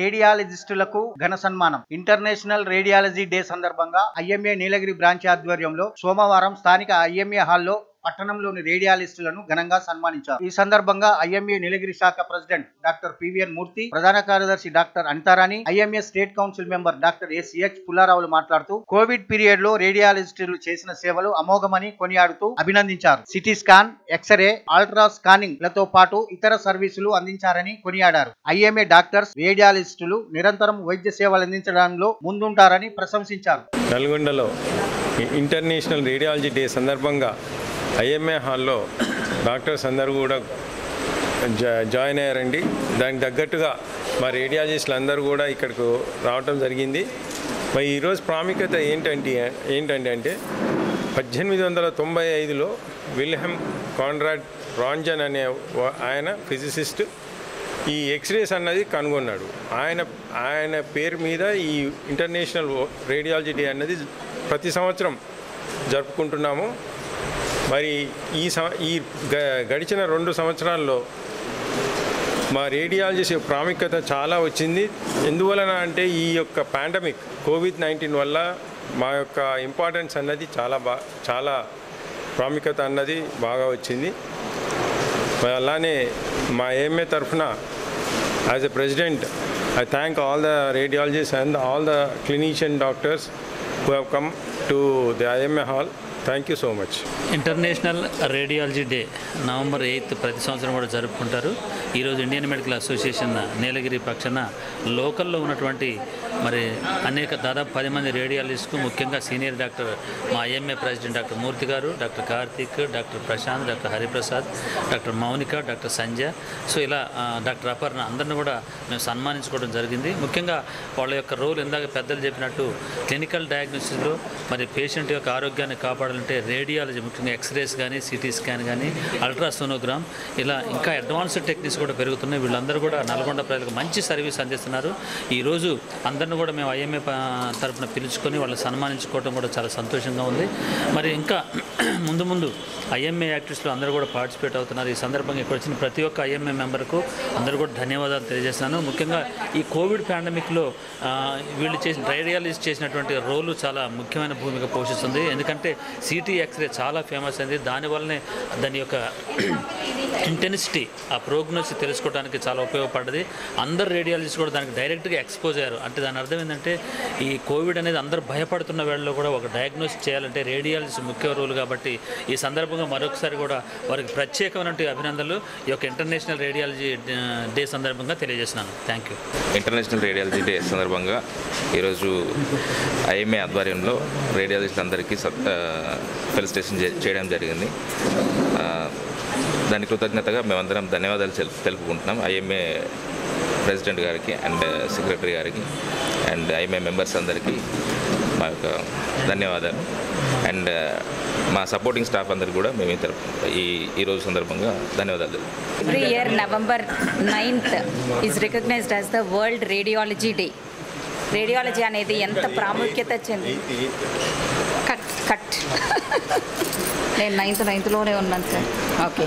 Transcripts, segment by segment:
రేడియాలజిస్టులకు ఘన సన్మానం international radiology day సందర్భంగా ఐఎంఏ నీలగిరి బ్రాంచ్ ఆధ్వర్యంలో సోమవారం స్థానిక ఐఎంఏ హాల్లో పట్టణంలోని రేడియాలిస్టులను ఘనంగా సన్మానించారు ఈ సందర్భంగా ఐఎంఏ నీలగిరి శాఖ ప్రెసిడెంట్ డాక్టర్ పివిఎన్ మూర్తి ప్రధాన కార్యదర్శి doctor Anitharani IMA state council member doctor SCH పుల్లారావులు మాట్లాడుతూ కోవిడ్ పీరియడ్ లో రేడియాలిస్టులు చేసిన సేవలు అమోఘమని కొనియాడుతూ అభినందించారు CT scan x-ray ultra scanning లతో పాటు ఇతర సర్వీసులు అందించారని కొనియాడారు ఐఎంఏ డాక్టర్స్ రేడియాలిస్టులు నిరంతరం వైద్య సేవలు అందించడంలో ముందుంటారని ప్రశంసించారు నల్గొండలో ఇ- ఇంటర్నేషనల్ రేడియాలజీ డే సందర్భంగా ఐఎంఏ హాల్లో డాక్టర్స్ అందరూ కూడా జా జాయిన్ అయ్యారండి దానికి తగ్గట్టుగా మా రేడియాలజిస్టులు అందరూ కూడా ఇక్కడికి రావటం జరిగింది మరి ఈరోజు ప్రాముఖ్యత ఏంటంటే ఏంటంటే అంటే పద్దెనిమిది వందల తొంభై ఐదులో విల్హెమ్ కాన్రాడ్ రాంజన్ అనే వా- ఆయన ఫిజిసిస్ట్ ఈ ఎక్స్రేస్ అన్నది కనుగొన్నాడు ఆయన ఆయన పేరు మీద ఈ ఇంటర్నేషనల్ రేడియాలజీ డే అన్నది ప్రతి సంవత్సరం జరుపుకుంటున్నాము మరి ఈ సం ఈ గ- గడిచిన రెండు సంవత్సరాల్లో మా రేడియాలజిస్ట్ యొక్క ప్రాముఖ్యత చాలా వచ్చింది ఎందువలన అంటే ఈ యొక్క పాండమిక్ కోవిడ్ నైన్టీన్ వల్ల మా యొక్క ఇంపార్టెన్స్ అన్నది చాలా బా చాలా ప్రాముఖ్యత అన్నది బాగా వచ్చింది మరి అలానే మా ఏఎంఏ తరఫున as a president I thank all the radiologist and all the clinician doctors who have come to the IMA hall thank you so much international radiology day November eighth ప్రతి సంవత్సరం కూడా జరుపుకుంటారు ఈరోజు ఇండియన్ మెడికల్ అసోసియేషన్ నీలగిరి పక్షాన లోకల్లో ఉన్నటువంటి మరి అనేక దాదాపు పది మంది రేడియాలజిస్ట్కు ముఖ్యంగా సీనియర్ డాక్టర్ మా ఐఎంఏ ప్రెసిడెంట్ డాక్టర్ మూర్తి గారు doctor Karthik doctor Prashanth doctor Hariprasad doctor Mounika doctor Sanjay so ఇలా ఆ, డాక్టర్ అపర్ణ అందరిని కూడా మేము సన్మానించుకోవడం జరిగింది ముఖ్యంగా వాళ్ళ యొక్క రోల్ ఇందాక పెద్దలు చెప్పినట్టు క్లినికల్ డయాగ్నోసిస్లో మరి పేషెంట్ యొక్క ఆరోగ్యాన్ని కాపాడాలంటే రేడియాలజీ ముఖ్యంగా ఎక్స్రేస్ కానీ సిటీ స్కాన్ కానీ అల్ట్రాసోనోగ్రామ్ ఇలా ఇంకా అడ్వాన్స్డ్ టెక్నిక్స్ కూడా పెరుగుతున్నాయి వీళ్ళందరూ కూడా నల్గొండ ప్రజలకు మంచి సర్వీస్ అందిస్తున్నారు ఈరోజు అందరిని కూడా మేము ఐఎంఏ తరపున పిలుచుకొని వాళ్ళు సన్మానించుకోవడం కూడా చాలా సంతోషంగా ఉంది మరి ఇంకా ముందు ముందు ఐఎంఏ యాక్టివిస్టులు అందరూ కూడా పార్టిసిపేట్ అవుతున్నారు ఈ సందర్భంగా ఇక్కడ వచ్చిన ప్రతి ఒక్క ఐఎంఏ మెంబర్కు అందరూ కూడా ధన్యవాదాలు తెలియజేస్తున్నాను ముఖ్యంగా ఈ కోవిడ్ పాండమిక్లో ఆ, వీళ్ళు చేసిన రేడియాలజిస్ట్ చేసినటువంటి రోలు చాలా ముఖ్యమైన భూమిక పోషిస్తుంది ఎందుకంటే సిటీ ఎక్స్రే చాలా ఫేమస్ అయింది దానివల్లనే దాని యొక్క ఇంటెన్సిటీ ఆ ప్రోగ్నోసి తెలుసుకోవడానికి చాలా ఉపయోగపడ్డది అందరు రేడియాలజిస్ట్ కూడా దానికి డైరెక్ట్గా ఎక్స్పోజ్ అయ్యారు అంటే దాని అర్థం ఏంటంటే ఈ కోవిడ్ అనేది అందరూ భయపడుతున్న వేళలో కూడా ఒక డయాగ్నోస్ చేయాలంటే రేడియాలజిస్ట్ ముఖ్య రోల్ కాబట్టి ఈ సందర్భంగా మరొకసారి కూడా వారికి ప్రత్యేకమైనటువంటి అభినందనలు ఈ యొక్క ఇంటర్నేషనల్ రేడియాలజీ డే సందర్భంగా తెలియజేస్తున్నాను thank you international radiology day సందర్భంగా ఈరోజు ఐఎంఏ ఆధ్వర్యంలో రేడియాలజిస్ట్ అందరికీ ఫెలిసిటేషన్ చేయడం జరిగింది ఆ, దాని కృతజ్ఞతగా మేమందరం ధన్యవాదాలు తెలు- తెలుపుకుంటున్నాం ఐఎంఏ ప్రెసిడెంట్ గారికి అండ్ సెక్రటరీ గారికి అండ్ ఐఎంఏ మెంబర్స్ అందరికీ మా యొక్క ధన్యవాదాలు అండ్ మా సపోర్టింగ్ స్టాఫ్ అందరికీ కూడా మేము ఈ తరపు ఈ ఈరోజు సందర్భంగా ధన్యవాదాలు తెలుపుతున్నాం Every year, November 9th is recognized as the World Radiology Day. Radiology అనేది ఎంత ప్రాముఖ్యత చెంది కట్ కట్ నేను నైన్త్ నైన్త్లోనే ఉన్నాను sir okay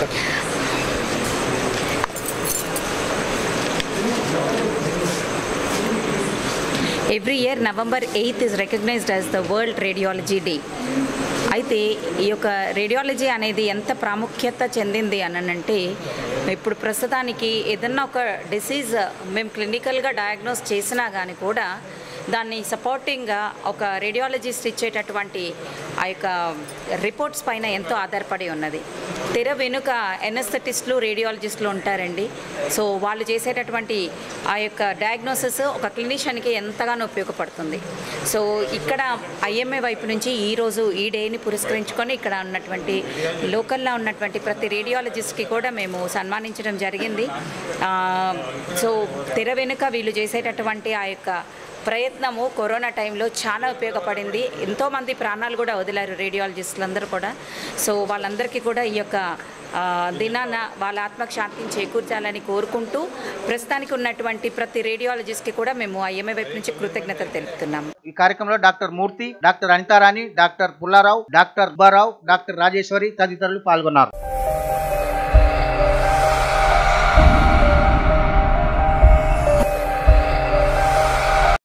every year November eighth is recognised as the world radiology day అయితే ఈ యొక్క రేడియాలజీ అనేది ఎంత ప్రాముఖ్యత చెందింది అని అంటే ఇప్పుడు ప్రస్తుతానికి ఏదన్నా ఒక డిసీజ్ మేము క్లినికల్గా డయాగ్నోస్ చేసినా కానీ కూడా దాన్ని సపోర్టింగ్గా ఒక రేడియాలజిస్ట్ ఇచ్చేటటువంటి ఆ యొక్క రిపోర్ట్స్ పైన ఎంతో ఆధారపడి ఉన్నది తెర వెనుక ఎనస్థెటిస్టులు రేడియాలజిస్టులు ఉంటారండి సో వాళ్ళు చేసేటటువంటి ఆ యొక్క డయాగ్నోసిస్ ఒక క్లినిషియన్కి ఎంతగానో ఉపయోగపడుతుంది సో ఇక్కడ ఐఎంఏ వైపు నుంచి ఈరోజు ఈ డేని పురస్కరించుకొని ఇక్కడ ఉన్నటువంటి లోకల్లో ఉన్నటువంటి ప్రతి రేడియాలజిస్ట్కి కూడా మేము సన్మానించడం జరిగింది ఆ, సో తెర వెనుక వీళ్ళు చేసేటటువంటి ఆ యొక్క ప్రయత్నము కరోనా టైంలో చాలా ఉపయోగపడింది ఎంతోమంది ప్రాణాలు కూడా వదిలారు రేడియాలజిస్టులు అందరూ కూడా సో వాళ్ళందరికీ కూడా ఈ యొక్క ఆ, దినాన వాళ్ళ ఆత్మకు శాంతిని చేకూర్చాలని కోరుకుంటూ ప్రస్తుతానికి ఉన్నటువంటి ప్రతి రేడియాలజిస్ట్కి కూడా మేము ఐఎంఏ వైపు నుంచి కృతజ్ఞతలు తెలుపుతున్నాము ఈ కార్యక్రమంలో doctor Murthy doctor Anitharani doctor Pullarao doctor Abbarao doctor Rajeshwari తదితరులు పాల్గొన్నారు